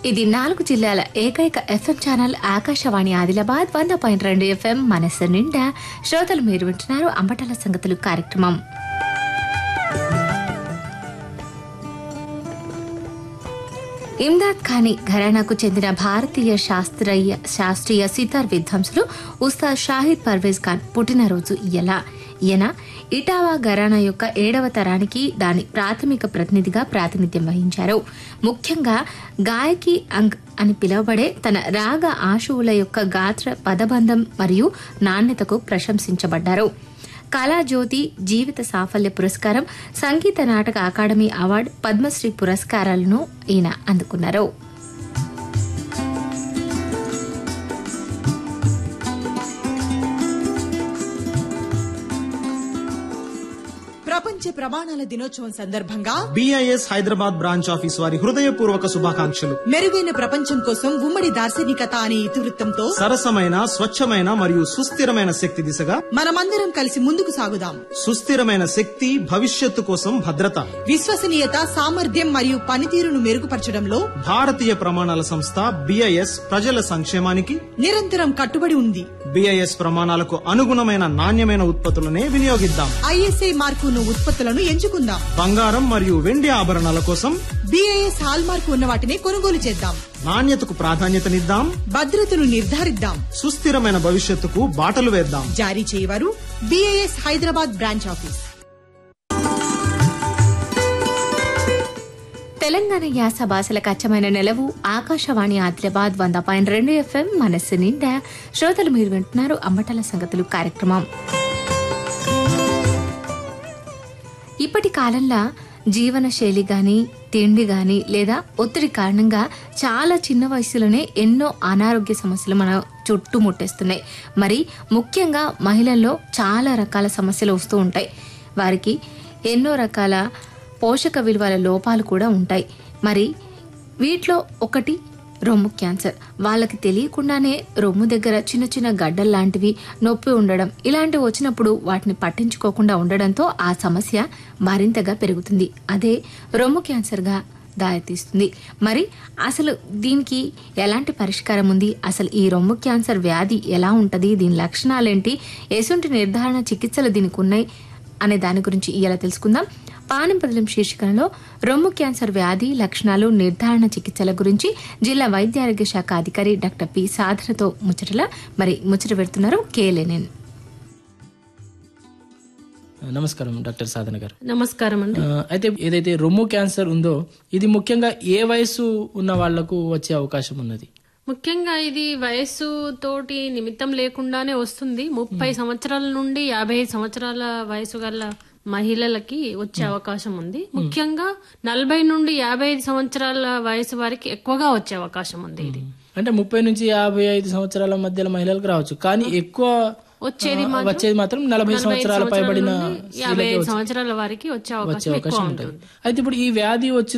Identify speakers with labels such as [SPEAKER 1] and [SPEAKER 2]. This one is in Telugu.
[SPEAKER 1] ఇది నాలుగు జిల్లాల ఏకైక ఎఫ్ఎం ఛానల్ ఆకాశవాణి ఆదిలాబాద్ వంద పాయింట్ రెండు ఎఫ్ఎం మనస్సు నిండా శ్రోతలు మీరు వింటున్నారు అంబటల సంగతులు కార్యక్రమం ఇమ్దాద్ ఖానీ ఘరానాకు చెందిన భారతీయ శాస్త్రీయ శాస్త్రీయ సితార్ విద్వాంసులు ఉస్తాద్ షాహిద్ పర్వేజ్ ఖాన్ పుట్టినరోజు ఎలా ఈయన ఇటావా ఘరానా యొక్క ఏడవ తరానికి దాని ప్రాథమిక ప్రతినిధిగా ప్రాతినిధ్యం వహించారు ముఖ్యంగా గాయకి అంగ్ అని పిలువబడే తన రాగ ఆశువుల యొక్క గాత్ర పదబంధం మరియు నాణ్యతకు ప్రశంసించబడ్డారు కళాజ్యోతి జీవిత సాఫల్య పురస్కారం సంగీత నాటక అకాడమీ అవార్డు పద్మశ్రీ పురస్కారాలను ఈయన అందుకున్నారు
[SPEAKER 2] ప్రపంచ ప్రమాణాల దినోత్సవం సందర్భంగా
[SPEAKER 3] బిఐఎస్ హైదరాబాద్ బ్రాంచ్ ఆఫీస్ వారి హృదయపూర్వక శుభాకాంక్షలు
[SPEAKER 2] మెరుగైన ప్రపంచం కోసం ఉమ్మడి దార్శనికత అనే ఇతివృత్తంతో
[SPEAKER 3] సరసమైన స్వచ్ఛమైన మరియు సుస్థిరమైన శక్తి దిశగా
[SPEAKER 2] మనమందరం కలిసి ముందుకు సాగుదాం
[SPEAKER 3] సుస్థిరమైన శక్తి భవిష్యత్తు కోసం భద్రత
[SPEAKER 2] విశ్వసనీయత సామర్థ్యం మరియు పనితీరును మెరుగుపరచడంలో
[SPEAKER 3] భారతీయ ప్రమాణాల సంస్థ బిఐఎస్ ప్రజల సంక్షేమానికి
[SPEAKER 2] నిరంతరం కట్టుబడి ఉంది
[SPEAKER 3] బిఐఎస్ ప్రమాణాలకు అనుగుణమైన నాణ్యమైన ఉత్పత్తులనే వినియోగిద్దాం
[SPEAKER 2] ఐఎస్ఐ మార్కును ఉత్పత్తులను ఎంచుకుందాం
[SPEAKER 3] బంగారం మరియు వెండి ఆభరణాల కోసం
[SPEAKER 2] బిఐఎస్ హాల్ మార్కు ఉన్న వాటిని కొనుగోలు చేద్దాం
[SPEAKER 3] నాణ్యతకు ప్రాధాన్యతనిద్దాం
[SPEAKER 2] భద్రతను నిర్ధారిద్దాం
[SPEAKER 3] సుస్థిరమైన భవిష్యత్తుకు బాటలు వేద్దాం
[SPEAKER 2] జారీ చేయవారు BIS Hyderabad branch office
[SPEAKER 1] Telangana యాస భాషలకు అచ్చమైన నెలవు ఆకాశవాణి ఆదిలాబాద్ వంద పాయింట్ రెండు ఎఫ్ఎం మనస్సు నిండా శ్రోతలు మీరు వింటున్నారు అంబటల సంగతులు కార్యక్రమం ఇప్పటి కాలంలో జీవన శైలి గాని తిండి గాని లేదా ఒత్తిడి కారణంగా చాలా చిన్న వయసులోనే ఎన్నో అనారోగ్య సమస్యలు మన చుట్టుముట్టేస్తున్నాయి మరి ముఖ్యంగా మహిళల్లో చాలా రకాల సమస్యలు వస్తూ ఉంటాయి వారికి ఎన్నో రకాల పోషక విలువల లోపాలు కూడా ఉంటాయి మరి వీటిలో ఒకటి రొమ్ము క్యాన్సర్ వాళ్ళకి తెలియకుండానే రొమ్ము దగ్గర చిన్న చిన్న గడ్డలు లాంటివి నొప్పి ఉండడం ఇలాంటివి వచ్చినప్పుడు వాటిని పట్టించుకోకుండా ఉండడంతో ఆ సమస్య మరింతగా పెరుగుతుంది అదే రొమ్ము క్యాన్సర్గా దారితీస్తుంది మరి అసలు దీనికి ఎలాంటి పరిష్కారం ఉంది అసలు ఈ రొమ్ము క్యాన్సర్ వ్యాధి ఎలా ఉంటది దీని లక్షణాలేంటి ఎసుంటి నిర్ధారణ చికిత్సలు దీనికి ఉన్నాయి అనే దాని గురించి ఇలా తెలుసుకుందాం పానం పదలం శీర్షికలో రొమ్ము క్యాన్సర్ వ్యాధి లక్షణాలు నిర్ధారణ చికిత్సల గురించి జిల్లా వైద్య ఆరోగ్య శాఖ అధికారి డాక్టర్ పి సాధనతో ముచ్చటల మరి ముచ్చట పెడుతున్నారు కే లెనిన్
[SPEAKER 4] నమస్కారం డాక్టర్ సాధన గారు
[SPEAKER 5] నమస్కారం అండి
[SPEAKER 4] ఆ, అయితే ఏదైతే రొమ్ము క్యాన్సర్ ఉందో ఇది ముఖ్యంగా ఏ వయసు ఉన్న వాళ్లకు వచ్చే అవకాశం ఉన్నది
[SPEAKER 5] ముఖ్యంగా ఇది వయస్సు తోటి నిమిత్తం లేకుండానే వస్తుంది ముప్పై సంవత్సరాల నుండి యాభై ఐదు సంవత్సరాల వయసు గల మహిళలకి వచ్చే అవకాశం ఉంది ముఖ్యంగా నలభై నుండి యాభై ఐదు సంవత్సరాల వయసు వారికి ఎక్కువగా వచ్చే అవకాశం ఉంది ఇది
[SPEAKER 4] అంటే ముప్పై నుంచి యాభై ఐదు సంవత్సరాల మధ్యలో మహిళలకు రావచ్చు కానీ ఎక్కువ
[SPEAKER 5] వచ్చేది
[SPEAKER 4] ఆ,
[SPEAKER 5] మాత్రం
[SPEAKER 4] వచ్చేది మాత్రం నలభై సంవత్సరాల పైబడిన
[SPEAKER 5] నుండి యాభై ఐదు సంవత్సరాల వారికి వచ్చే
[SPEAKER 4] వచ్చే
[SPEAKER 5] అవకాశం ఎక్కువ
[SPEAKER 4] అవకాశం
[SPEAKER 5] ఉంటుంది
[SPEAKER 4] ఉంటుంది అయితే ఇప్పుడు ఈ వ్యాధి వచ్చి